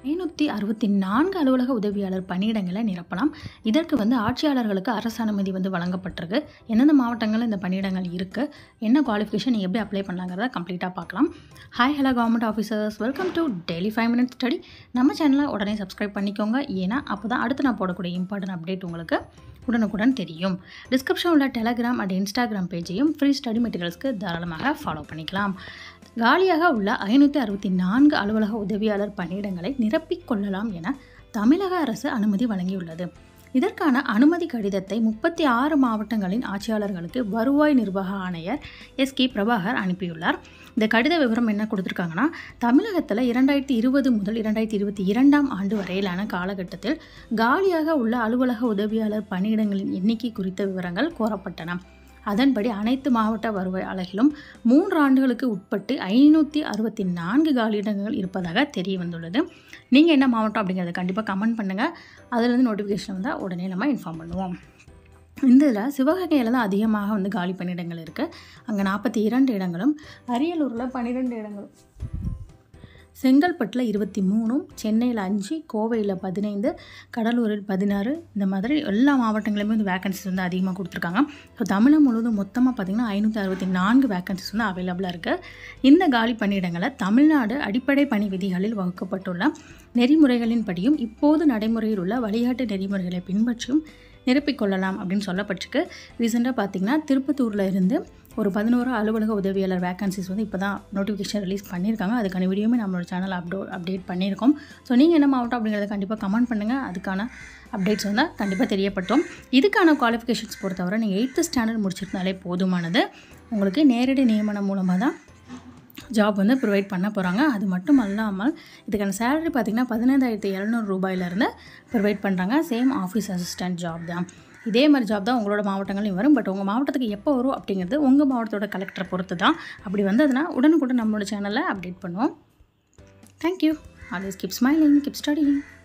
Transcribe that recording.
ஐநூற்றி அறுபத்தி நான்கு அலுவலக உதவியாளர் பணியிடங்களை நிரப்பலாம் இதற்கு வந்து ஆட்சியாளர்களுக்கு அரசு அனுமதி வந்து வழங்கப்பட்டிருக்கு எந்தெந்த மாவட்டங்களில் இந்த பணியிடங்கள் இருக்குது என்ன குவாலிஃபிகேஷன் நீங்கள் எப்படி அப்ளை பண்ணலாங்கிறத கம்ப்ளீட்டாக பார்க்கலாம் hi hello government officers welcome to daily five minutes study நம்ம சேனலை உடனே சப்ஸ்கிரைப் பண்ணிக்கோங்க ஏன்னா அப்போ தான் அடுத்து நான் போடக்கூடிய இம்பார்ட்டன்ட் அப்டேட் உங்களுக்கு உடனுக்குடன் தெரியும் டிஸ்கிரிப்ஷன் உள்ள டெலகிராம் அண்ட் இன்ஸ்டாகிராம் பேஜையும் ஃப்ரீ ஸ்டடி மெட்டீரியல்ஸ்க்கு தாராளமாக ஃபாலோ பண்ணிக்கலாம் காலியாக உள்ள ஐநூற்றி அறுபத்தி நான்கு அலுவலக உதவியாளர் பணியிடங்களை நிரப்பிக் கொள்ளலாம் என தமிழக அரசு அனுமதி வழங்கியுள்ளது இதற்கான அனுமதி கடிதத்தை முப்பத்தி ஆறு மாவட்டங்களின் ஆட்சியாளர்களுக்கு வருவாய் நிர்வாக ஆணையர் எஸ் கே பிரபாகர் அனுப்பியுள்ளார் இந்த கடித விவரம் என்ன கொடுத்துருக்காங்கன்னா தமிழகத்தில் இரண்டாயிரத்தி இருபது முதல் இரண்டாயிரத்தி இருபத்தி இரண்டாம் ஆண்டு வரையிலான காலகட்டத்தில் காலியாக உள்ள அலுவலக உதவியாளர் பணியிடங்களின் எண்ணிக்கை குறித்த விவரங்கள் கோரப்பட்டன அதன்படி அனைத்து மாவட்ட வருவாய் அலகிலும் மூன்று ஆண்டுகளுக்கு உட்பட்டு ஐநூற்றி அறுபத்தி நான்கு காலியிடங்கள் இருப்பதாக தெரிய வந்துள்ளது நீங்கள் என்ன மாவட்டம் அப்படிங்கிறத கண்டிப்பாக கமெண்ட் பண்ணுங்கள் அதுலேருந்து நோட்டிஃபிகேஷன் வந்தால் உடனே நம்ம இன்ஃபார்ம் பண்ணுவோம் இந்த இதில் சிவகங்கையில் தான் அதிகமாக வந்து காலி பணியிடங்கள் இருக்குது அங்கே நாற்பத்தி இரண்டு இடங்களும் அரியலூரில் பன்னிரெண்டு இடங்களும் செங்கல்பட்டில் இருபத்தி மூணும் சென்னையில் அஞ்சு கோவையில் பதினைந்து கடலூரில் பதினாறு இந்த மாதிரி எல்லா மாவட்டங்களிலுமே வந்து வேகன்சிஸ் வந்து அதிகமாக கொடுத்துருக்காங்க ஸோ தமிழகம் முழுவதும் மொத்தமாக பார்த்திங்கன்னா ஐநூற்றி அறுபத்தி நான்கு வேகன்சிஸ் வந்து அவைலபிளாக இருக்குது இந்த காலி பணியிடங்களை தமிழ்நாடு அடிப்படை பணி விதிகளில் வகுக்கப்பட்டுள்ள நெறிமுறைகளின்படியும் இப்போது நடைமுறையில் உள்ள வழிகாட்டு நெறிமுறைகளை பின்பற்றியும் நிரப்பிக்கொள்ளலாம் அப்படின்னு சொல்லப்பட்டிருக்கு ரீசெண்டாக பார்த்திங்கன்னா திருப்பத்தூரில் இருந்து ஒரு பதினோரு அலுவலக உதவியாளர் வேகன்சிஸ் வந்து இப்போ தான் நோட்டிஃபிகேஷன் ரிலீஸ் பண்ணியிருக்காங்க அதுக்கான வீடியோமே நம்மளோட சேனல் அப்டோ அப்டேட் பண்ணியிருக்கோம் ஸோ நீங்கள் என்ன மாவட்டம் அப்படிங்கிறத கண்டிப்பாக கமெண்ட் பண்ணுங்கள் அதுக்கான அப்டேட்ஸ் வந்து கண்டிப்பாக தெரியப்பட்டோம் இதுக்கான குவாலிஃபிகேஷன்ஸ் பொறுத்தவரை நீங்கள் எயித்து ஸ்டாண்டர்ட் முடிச்சிருந்தாலே போதுமானது உங்களுக்கு நேரடி நியமனம் மூலமாக தான் ஜாப் வந்து ப்ரொவைட் பண்ண போகிறாங்க அது மட்டும் அல்லாமல் இதுக்கான சேலரி பார்த்திங்கன்னா பதினைந்தாயிரத்தி இரநூறு ரூபாயிலேருந்து ப்ரொவைட் பண்ணுறாங்க சேம் ஆஃபீஸ் அசிஸ்டன்ட் ஜாப் தான் இதே மாதிரி ஜாப் தான் உங்களோட மாவட்டங்களையும் வரும் பட் உங்கள் மாவட்டத்துக்கு எப்போ வரும் அப்படிங்கிறது உங்கள் மாவட்டத்தோட கலெக்டரை பொறுத்து தான் அப்படி வந்ததுன்னா உடனுக்குடன் நம்மளோட சேனலில் அப்டேட் பண்ணுவோம் thank you always keep smiling keep studying